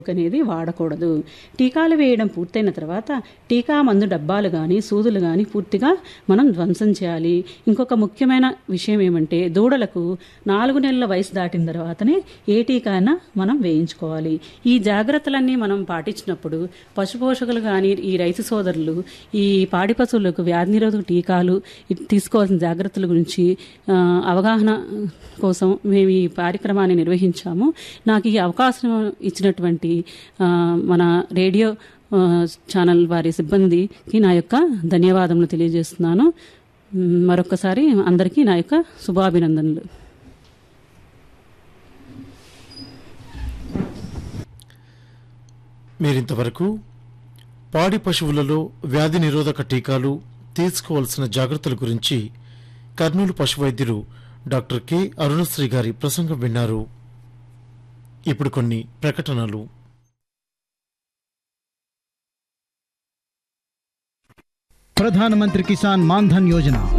అనేది వాడకూడదు టీకాలు వేయడం పూర్తయిన తర్వాత టీకా మందు డబ్బాలు కానీ సూదులు కానీ పూర్తిగా మనం ధ్వంసం చేయాలి ఇంకొక ముఖ్యమైన విషయం ఏమంటే దూడలకు నాలుగు నెలల వయసు దాటిన తర్వాతనే ఏ టీకా అయినా మనం వేయించుకోవాలి ఈ జాగ్రత్తలన్నీ మనం పాటించినప్పుడు పశుపోషకులు కానీ ఈ రైతు సోదరులు ఈ పాడి పశువులకు వ్యాధి నిరోధక టీకాలు ఇ- తీసుకోవాల్సిన జాగ్రత్తల గురించి ఆ, అవగాహన కోసం మేము ఈ కార్యక్రమాన్ని నిర్వహించాము నాకు ఈ అవకాశం ఇచ్చినటువంటి ఆ, మన రేడియో ఆ, ఛానల్ వారి సిబ్బందికి నా యొక్క ధన్యవాదములు తెలియజేస్తున్నాను మ్, మరొకసారి అందరికీ నా యొక్క శుభాభినందనలు మీరింతవరకు పాడి పశువులలో వ్యాధి నిరోధక టీకాలు తీసుకోవాల్సిన జాగ్రత్తల గురించి కర్నూలు పశు వైద్యులు డాక్టర్ కె అరుణశ్రీ గారి ప్రసంగం విన్నారు ఇప్పుడు కొన్ని ప్రకటనలు ప్రధానమంత్రి కిసాన్ మాన్ధన్ యోజన